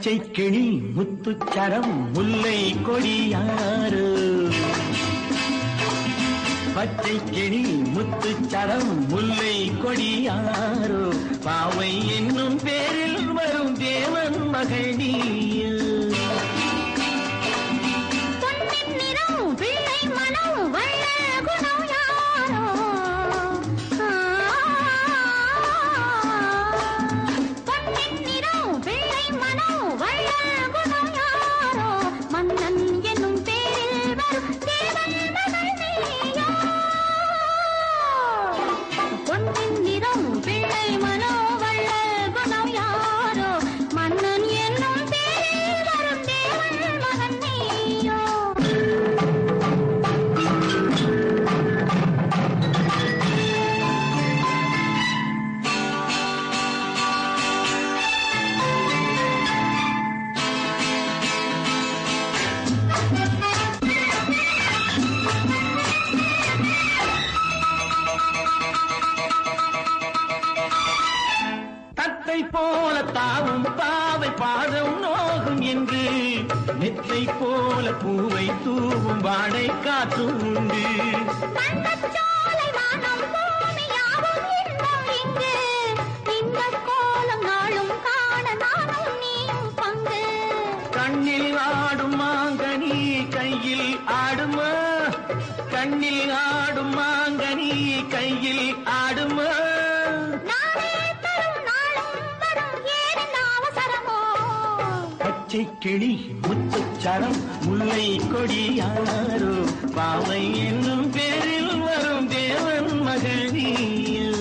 பச்சை கிளி முத்துச்சரம் முல்லை கொடியாறு பச்சை கிளி முத்துச்சரம் முல்லை கொடியாரோ பாவை என்னும் பேரில் வரும் தேவன் மகனியோ பொன்னின் நிறம் பிள்ளை மனம் வள்ள குணம் யாரோ பொன்னின் நிறம் பிள்ளை மனம் வள்ள குணம் யாரோ மன்னன் என்னும் பேரில் வரும் தேவன் மகள் நீயோ பொன்னின் நிறம் பிள்ளை மனோ வள்ள குணம் யாரோ மன்னன் என்னும் பேரில் வரும் தேவன் மகன் நீயோ தத்தை போல தாவும் பாவை பாதம் நோகும் என்று நெத்தை போல பூவை தூவும் வாடை காற்றும் உண்டு கண்டச்சோலை வானம் பூமி யாவும் இன்பம் இங்கு இன்பக் கோலம் நாளும் காண நானும் நீயும் பங்கு கண்ணில் ஆடும் மாங்கனி கையில் ஆடுமா கண்ணில் ஆடும் மாங்கனி கையில் ஆடுமா நானே தரும் நாளும் வரும் ஏன் இந்த அவசரமோ பச்சை கிளி முத்துச்சரம் முல்லை கொடியாரோ பாவை என்னும் பேரில் வரும் தேவன் மகனியோ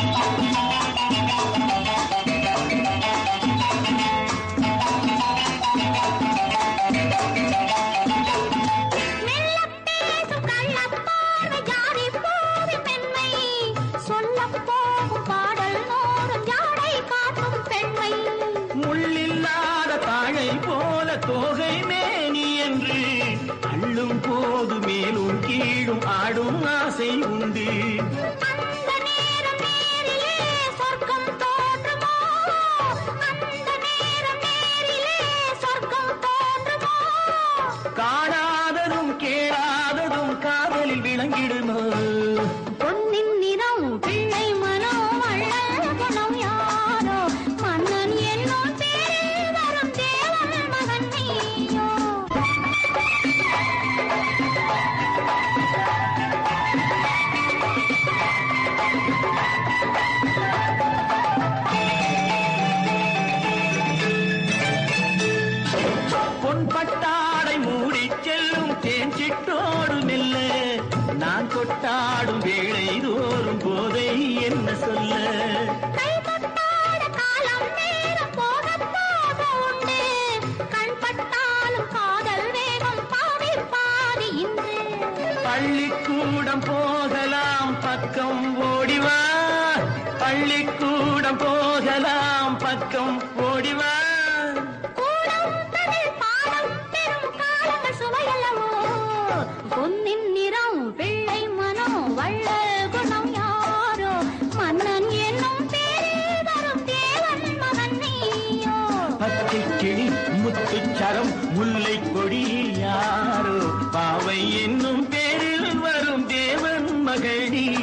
மெல்லப் பேசும் கள்ளப்பார்வை ஜாதிப் பூவின் மென்மை. சொல்லப் போகும் பாடல் நூறும் ஜாடை காட்டும் பெண்மை. முள்ளில்லாத தாழை போல தோகை மேனி என்று அள்ளும் போது மேலும் கீழும் ஆடும் ஆசை உண்டு அந்த நேரம் நேரிலே சொர்க்கம் தோன்றுமோ? அந்த நேரம் நேரிலே சொர்க்கம் தோன்றுமோ? காணாததும் கேளாததும் காதலில் விளங்கிடுமோ பொன்னின் நிறம் பிள்ளை மனம் அள்ளல் குணம் யாரோ மன்னன் என்னும் பேரில் வரும் தேவன் மகன் நீயோ பொன் பட்டாடை மூடி செல்லும் தேன் சிட்டோடு மெல்ல நான் கொட்டாடும் வேளை தோறும் போதை என்ன சொல்ல கை தொட்டாட காலம் நேரம் போக போக உண்டு கண் பட்டாலும் காதல் வேகம் பாதி பாதி இன்று பள்ளிக்கூடம் போகலாம் பக்கம் ஓடிவா பள்ளிக்கூடம் போகலாம் பக்கம் ஓடிவா கூடம் தனில் பாடம் பெரும் காலங்கள் சுவையல்லவோ பொன்னின் நிறம் பிள்ளை மனம் வள்ள குணம் யாரோ மன்னன் என்னும் பேரில் வரும் தேவன் மகன் நீயோ பச்சை கிளி முத்துச்சரம் முல்லை கொடி யாரோ பாவை என்னும் பேரில் வரும் தேவன் மகளி